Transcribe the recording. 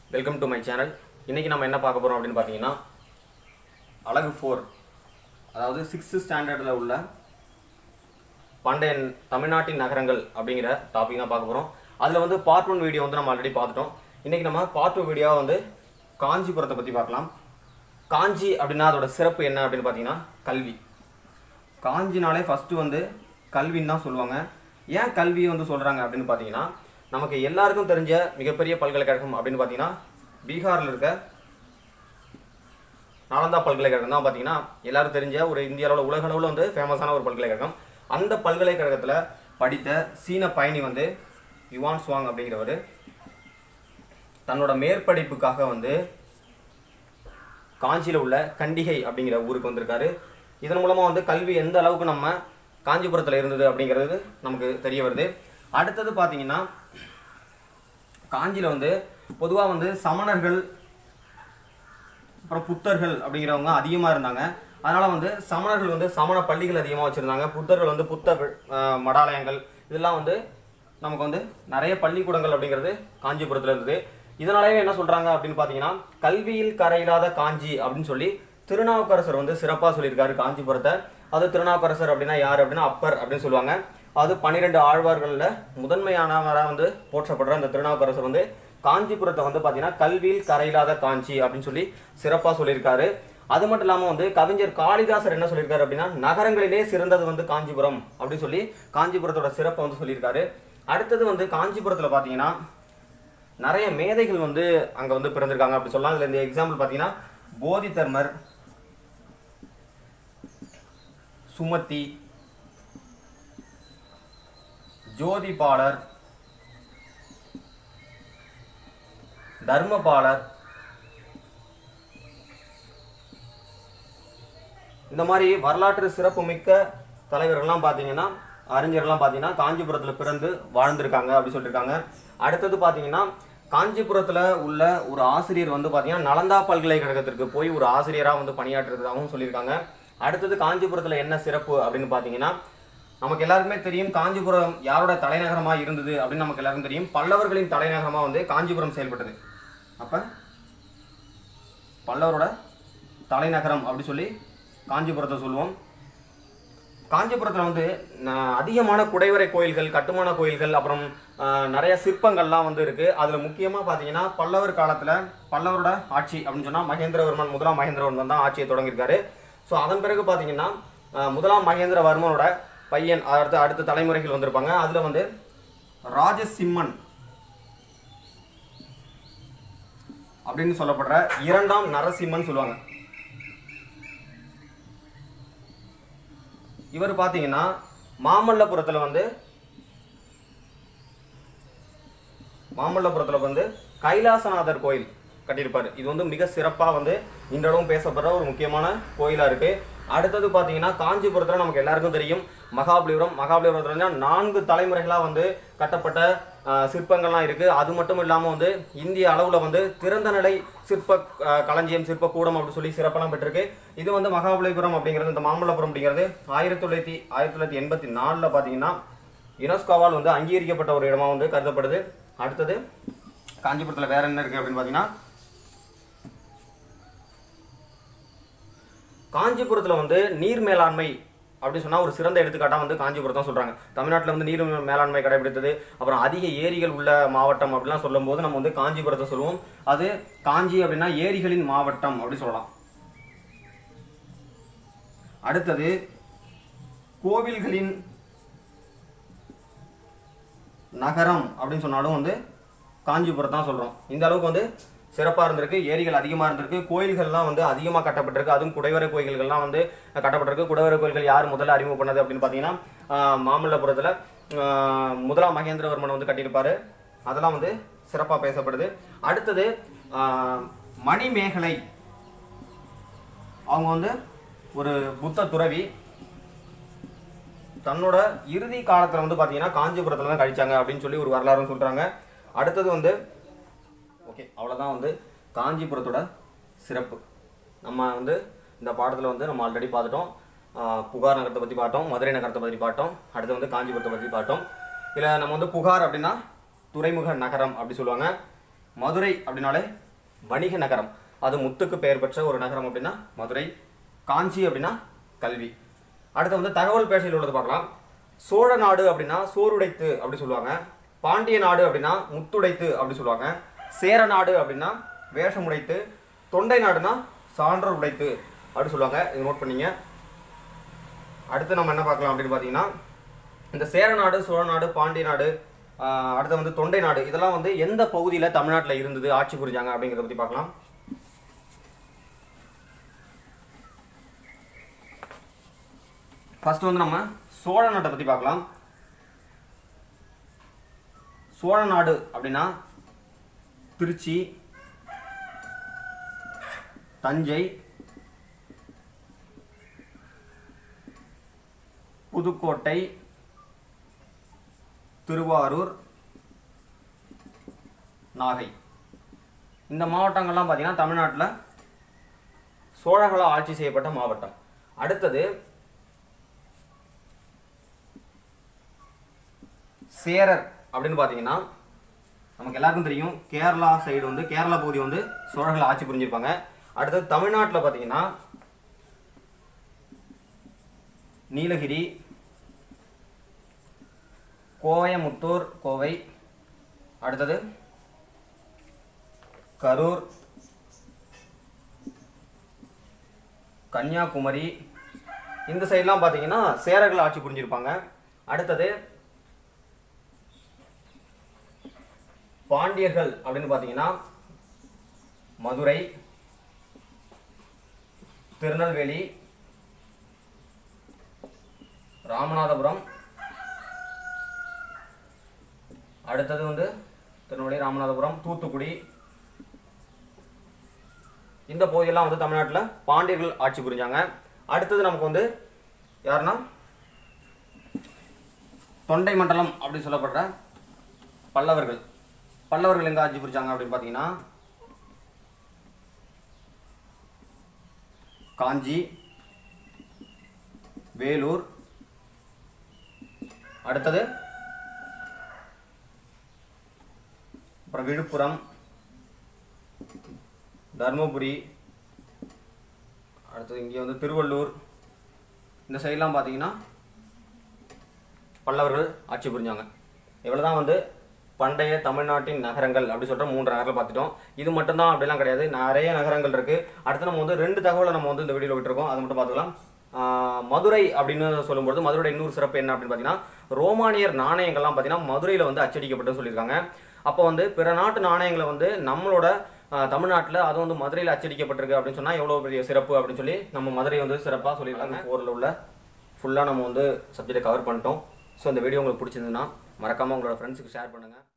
welcome to my channel இன்றைக்கி நம்ம என்ன பார்க்க போகிறோம் அப்படின்னு பார்த்தீங்கன்னா அழகு ஃபோர் அதாவது சிக்ஸ்த்து ஸ்டாண்டர்டில் உள்ள பண்டைய தமிழ்நாட்டின் நகரங்கள் அப்படிங்கிற டாபிக் தான் பார்க்க போகிறோம் அதில் வந்து பார்ட் ஒன் வீடியோ வந்து நம்ம ஆல்ரெடி பார்த்துட்டோம் இன்றைக்கி நம்ம பார்ட் டூ வீடியோவை வந்து காஞ்சிபுரத்தை பற்றி பார்க்கலாம் காஞ்சி அப்படின்னா அதோட சிறப்பு என்ன அப்படின்னு பார்த்தீங்கன்னா கல்வி காஞ்சினாலே ஃபஸ்ட்டு வந்து கல்வின்னு தான் சொல்லுவாங்க ஏன் கல்வியை வந்து சொல்கிறாங்க அப்படின்னு பார்த்தீங்கன்னா நமக்கு எல்லாருக்கும் தெரிஞ்ச மிகப்பெரிய பல்கலைக்கழகம் அப்படின்னு பார்த்தீங்கன்னா பீகாரில் இருக்க நாலந்தா பல்கலைக்கழகம் தான் பார்த்தீங்கன்னா எல்லாரும் தெரிஞ்ச ஒரு இந்திய அளவில் உலக அளவில் வந்து ஃபேமஸான ஒரு பல்கலைக்கழகம் அந்த பல்கலைக்கழகத்தில் படித்த சீன பயணி வந்து யுவான் சுவாங் அப்படிங்கிறவர் தன்னோட மேற்படிப்புக்காக வந்து காஞ்சியில் உள்ள கண்டிகை அப்படிங்கிற ஊருக்கு வந்திருக்காரு இதன் மூலமாக வந்து கல்வி எந்த அளவுக்கு நம்ம காஞ்சிபுரத்தில் இருந்தது அப்படிங்கிறது நமக்கு தெரிய வருது அடுத்தது பார்த்தீங்கன்னா காஞ்சியில் வந்து பொதுவாக வந்து சமணர்கள் அப்புறம் புத்தர்கள் அப்படிங்கிறவங்க அதிகமாக இருந்தாங்க அதனால் வந்து சமணர்கள் வந்து சமண பள்ளிகள் அதிகமாக வச்சுருந்தாங்க புத்தர்கள் வந்து புத்த அஹ், மடாலயங்கள் இதெல்லாம் வந்து நமக்கு வந்து நிறைய பள்ளிக்கூடங்கள் அப்படிங்கிறது காஞ்சிபுரத்தில் இருந்தது இதனாலேயே என்ன சொல்கிறாங்க அப்படின்னு பார்த்தீங்கன்னா கல்வியில் கரையில்லாத காஞ்சி அப்படின்னு சொல்லி திருநாவுக்கரசர் வந்து சிறப்பாக சொல்லியிருக்காரு காஞ்சிபுரத்தை அது திருநாவுக்கரசர் அப்படின்னா யார் அப்படின்னா அப்பர் அப்படின்னு சொல்லுவாங்க அது பன்னிரெண்டு ஆழ்வார்களில் முதன்மையானவராக வந்து போற்றப்படுற அந்த திருநாவுக்கரசர் வந்து காஞ்சிபுரத்தை வந்து பார்த்தீங்கன்னா கல்வியில் கரையில்லாத காஞ்சி அப்படின்னு சொல்லி சிறப்பாக சொல்லியிருக்காரு அது மட்டும் இல்லாமல் வந்து கவிஞர் காளிதாசர் என்ன சொல்லியிருக்காரு அப்படின்னா நகரங்களிலே சிறந்தது வந்து காஞ்சிபுரம் அப்படின்னு சொல்லி காஞ்சிபுரத்தோட சிறப்பை வந்து சொல்லியிருக்காரு அடுத்தது வந்து காஞ்சிபுரத்தில் பார்த்தீங்கன்னா நிறைய மேதைகள் வந்து அங்கே வந்து பிறந்திருக்காங்க அப்படி சொல்லலாம் இதில் இந்த எக்ஸாம்பிள் பார்த்தீங்கன்னா போதிதர்மர் சுமதி ஜோதிபாலர் தர்மபாலர் இந்த மாதிரி வரலாற்று சிறப்புமிக்க தலைவர்கள்லாம் பார்த்தீங்கன்னா அறிஞர்கள்லாம் பார்த்தீங்கன்னா காஞ்சிபுரத்தில் பிறந்து வாழ்ந்திருக்காங்க அப்படி சொல்லியிருக்காங்க அடுத்தது பார்த்தீங்கன்னா காஞ்சிபுரத்தில் உள்ள ஒரு ஆசிரியர் வந்து பார்த்தீங்கன்னா நலந்தா பல்கலைக்கழகத்திற்கு போய் ஒரு ஆசிரியராக வந்து பணியாற்றுறதாகவும் சொல்லியிருக்காங்க அடுத்தது காஞ்சிபுரத்தில் என்ன சிறப்பு அப்படின்னு பார்த்தீங்கன்னா நமக்கு எல்லாருக்குமே தெரியும் காஞ்சிபுரம் யாரோட தலைநகரமாக இருந்தது அப்படின்னு நமக்கு எல்லாருக்கும் தெரியும் பல்லவர்களின் தலைநகரமாக வந்து காஞ்சிபுரம் செயல்பட்டது அப்போ பல்லவரோட தலைநகரம் அப்படி சொல்லி காஞ்சிபுரத்தை சொல்லுவோம் காஞ்சிபுரத்தில் வந்து ந- அதிகமான குடைவரை கோயில்கள் கட்டுமான கோயில்கள் அப்புறம் ஆஹ், நிறைய சிற்பங்கள்லாம் வந்து இருக்குது அதில் முக்கியமாக பார்த்தீங்கன்னா பல்லவர் காலத்தில் பல்லவரோட ஆட்சி அப்படின்னு சொன்னால் மகேந்திரவர்மன் முதலாம் மகேந்திரவர்மன் தான் ஆட்சியை தொடங்கியிருக்காரு ஸோ அதன் பிறகு பார்த்தீங்கன்னா ஆஹ், முதலாம் மகேந்திரவர்மனோட பையன் அடுத்த அடுத்த தலைமுறைகள் வந்திருப்பாங்க அதில் வந்து ராஜசிம்மன் அப்படின்னு சொல்லப்படுற இரண்டாம் நரசிம்மன் சொல்லுவாங்க இவர் பார்த்தீங்கன்னா மாமல்லபுரத்தில் வந்து மாமல்லபுரத்தில் வந்து கைலாசநாதர் கோயில் கட்டியிருப்பார் இது வந்து மிக சிறப்பாக வந்து இன்றளவும் பேசப்படுற ஒரு முக்கியமான கோயிலாக இருக்குது அடுத்தது பார்த்தீங்கன்னா காஞ்சிபுரத்தில் நமக்கு எல்லாருக்கும் தெரியும் மகாபலிபுரம் மகாபலிபுரத்தில் வந்து நான்கு தலைமுறைகளாக வந்து கட்டப்பட்ட ஆஹ், சிற்பங்கள்லாம் இருக்குது அது மட்டும் இல்லாமல் வந்து இந்திய அளவில் வந்து திறந்த நிலை சிற்ப ஆஹ், களஞ்சியம் சிற்ப கூடம் அப்படின்னு சொல்லி சிறப்பெல்லாம் பெற்றிருக்கு இது வந்து மகாபலிபுரம் அப்படிங்கிறது இந்த மாமல்லபுரம் அப்படிங்கிறது ஆயிரத்தி தொள்ளாயிரத்தி ஆயிரத்தி தொள்ளாயிரத்தி எண்பத்தி நாலில் பார்த்தீங்கன்னா யுனெஸ்கோவால் வந்து அங்கீகரிக்கப்பட்ட ஒரு இடமா வந்து கருதப்படுது அடுத்தது காஞ்சிபுரத்தில் வேற என்ன இருக்குது அப்படின்னு பார்த்தீங்கன்னா காஞ்சிபுரத்தில் வந்து நீர் மேலாண்மை அப்படி சொன்னால் ஒரு சிறந்த எடுத்துக்காட்டாக வந்து காஞ்சிபுரம் தான் சொல்கிறாங்க தமிழ்நாட்டில் வந்து நீர் மேலாண்மை கடைபிடித்தது அப்புறம் அதிக ஏரிகள் உள்ள மாவட்டம் அப்படிலாம் சொல்லும்போது நம்ம வந்து காஞ்சிபுரத்தை சொல்லுவோம் அது காஞ்சி அப்படின்னா ஏரிகளின் மாவட்டம் அப்படி சொல்லலாம் அடுத்தது கோவில்களின் நகரம் அப்படின்னு சொன்னாலும் வந்து காஞ்சிபுரம் தான் சொல்கிறோம் இந்த அளவுக்கு வந்து சிறப்பாக இருந்திருக்கு ஏரிகள் அதிகமாக இருந்திருக்கு கோயில்கள்லாம் வந்து அதிகமாக கட்டப்பட்டிருக்கு அதுவும் குடைவரை கோயில்கள்லாம் வந்து கட்டப்பட்டிருக்கு குடைவரை கோயில்கள் யார் முதல்ல அறிமுகம் பண்ணது அப்படின்னு பார்த்தீங்கன்னா ஆஹ், மாமல்லபுரத்தில் ஆஹ், முதலாம் மகேந்திரவர்மன் வந்து கட்டியிருப்பாரு அதெல்லாம் வந்து சிறப்பாக பேசப்படுது அடுத்தது ஆஹ், மணிமேகலை அவங்க வந்து ஒரு புத்த துறவி தன்னோட இறுதி காலத்தில் வந்து பார்த்தீங்கன்னா காஞ்சிபுரத்தில் தான் கழிச்சாங்க அப்படின்னு சொல்லி ஒரு வரலாறும் சொல்கிறாங்க அடுத்தது வந்து ஓகே அவ்வளோதான் வந்து காஞ்சிபுரத்தோட சிறப்பு நம்ம வந்து இந்த பாடத்தில் வந்து நம்ம ஆல்ரெடி பார்த்துட்டோம் ஆஹ் புகார் நகரத்தை பற்றி பார்த்தோம் மதுரை நகரத்தை பற்றி பார்த்தோம் அடுத்து வந்து காஞ்சிபுரத்தை பற்றி பார்த்தோம் இதில் நம்ம வந்து புகார் அப்படின்னா துறைமுக நகரம் அப்படி சொல்லுவாங்க மதுரை அப்படின்னாலே வணிக நகரம் அது முத்துக்கு பெயர் பெற்ற ஒரு நகரம் அப்படின்னா மதுரை காஞ்சி அப்படின்னா கல்வி அடுத்து வந்து தகவல் பேசையில் உள்ளது பார்க்கலாம் சோழ நாடு அப்படின்னா சோறுடைத்து அப்படி சொல்லுவாங்க பாண்டிய நாடு அப்படின்னா முத்துடைத்து அப்படி சொல்லுவாங்க சேர நாடு அப்படின்னா வேஷமுடைத்து தொண்டை நாடுனா சான்றோர் உடைத்து அப்படி சொல்லுவாங்க இது நோட் பண்ணீங்க அடுத்து நம்ம என்ன பார்க்கலாம் அப்படின்னு பார்த்தீங்கன்னா இந்த சேர நாடு சோழ நாடு பாண்டிய நாடு ஆஹ் அடுத்து வந்து தொண்டை நாடு இதெல்லாம் வந்து எந்த பகுதியில் தமிழ்நாட்டில் இருந்தது ஆட்சி புரிஞ்சாங்க அப்படிங்கிறத பற்றி பார்க்கலாம் ஃபர்ஸ்ட் வந்து நம்ம சோழ நாட்டை பற்றி பார்க்கலாம் சோழ நாடு அப்படின்னா திருச்சி தஞ்சை புதுக்கோட்டை திருவாரூர் நாகை இந்த மாவட்டங்கள்லாம் பார்த்தீங்கன்னா தமிழ்நாட்டில் சோழர்களால் ஆட்சி செய்யப்பட்ட மாவட்டம் அடுத்தது சேரர் அப்படின்னு பார்த்தீங்கன்னா நமக்கு எல்லாருக்கும் தெரியும் கேரளா சைடு வந்து கேரளா பகுதி வந்து சோழர்கள் ஆட்சி புரிஞ்சிருப்பாங்க அடுத்தது தமிழ்நாட்டில் பார்த்தீங்கன்னா நீலகிரி கோயமுத்தூர் கோவை அடுத்தது கரூர் கன்னியாகுமரி இந்த சைட்லாம் பார்த்தீங்கன்னா சேரர்கள் ஆட்சி புரிஞ்சிருப்பாங்க அடுத்தது பாண்டியர்கள் அப்படின்னு பார்த்தீங்கன்னா மதுரை திருநெல்வேலி ராமநாதபுரம் அடுத்தது வந்து திருநெல்வேலி ராமநாதபுரம் தூத்துக்குடி இந்த பகுதியெல்லாம் வந்து தமிழ்நாட்டில் பாண்டியர்கள் ஆட்சி புரிஞ்சாங்க அடுத்தது நமக்கு வந்து யாருன்னா தொண்டை மண்டலம் அப்படின்னு சொல்லப்படுற பல்லவர்கள் பல்லவர்கள் எங்க ஆட்சி புரிஞ்சாங்க அப்படின்னு பார்த்தீங்கன்னா காஞ்சி வேலூர் அடுத்தது அப்புறம் விழுப்புரம் தர்மபுரி அடுத்தது இங்கே வந்து திருவள்ளூர் இந்த சைட்லாம் பார்த்தீங்கன்னா பல்லவர்கள் ஆட்சி புரிஞ்சாங்க இவ்வளோ தான் வந்து பண்டைய தமிழ்நாட்டின் நகரங்கள் அப்படி சொல்கிற மூன்று நகரங்கள் பார்த்துட்டோம் இது மட்டும்தான் அப்படிலாம் கிடையாது நிறைய நகரங்கள் இருக்குது அடுத்து நம்ம வந்து ரெண்டு தகவலை நம்ம வந்து இந்த வீடியோவில் விட்டுருக்கோம் அது மட்டும் பார்த்துக்கலாம் ஆஹ் மதுரை அப்படின்னு சொல்லும்போது மதுரையோட இன்னொரு சிறப்பு என்ன அப்படின்னு பார்த்தீங்கன்னா ரோமானியர் நாணயங்கள்லாம் பார்த்தீங்கன்னா மதுரையில் வந்து அச்சடிக்கப்பட்டு சொல்லியிருக்காங்க அப்போ வந்து பிற நாட்டு நாணயங்களை வந்து நம்மளோட தமிழ்நாட்டில் அதுவும் வந்து மதுரையில் அச்சடிக்கப்பட்டிருக்கு அப்படின்னு சொன்னால் எவ்வளோ பெரிய சிறப்பு அப்படின்னு சொல்லி நம்ம மதுரை வந்து சிறப்பாக சொல்லியிருக்காங்க ஃபோரில் உள்ள ஃபுல்லாக நம்ம வந்து சப்ஜெக்டை கவர் பண்ணிட்டோம் ஸோ இந்த வீடியோ உங்களுக்கு பிடிச்சிருந்ததுன்னா மறக்காமல் உங்களோட ஃப்ரெண்ட்ஸுக்கு ஷேர் பண்ணுங்கள்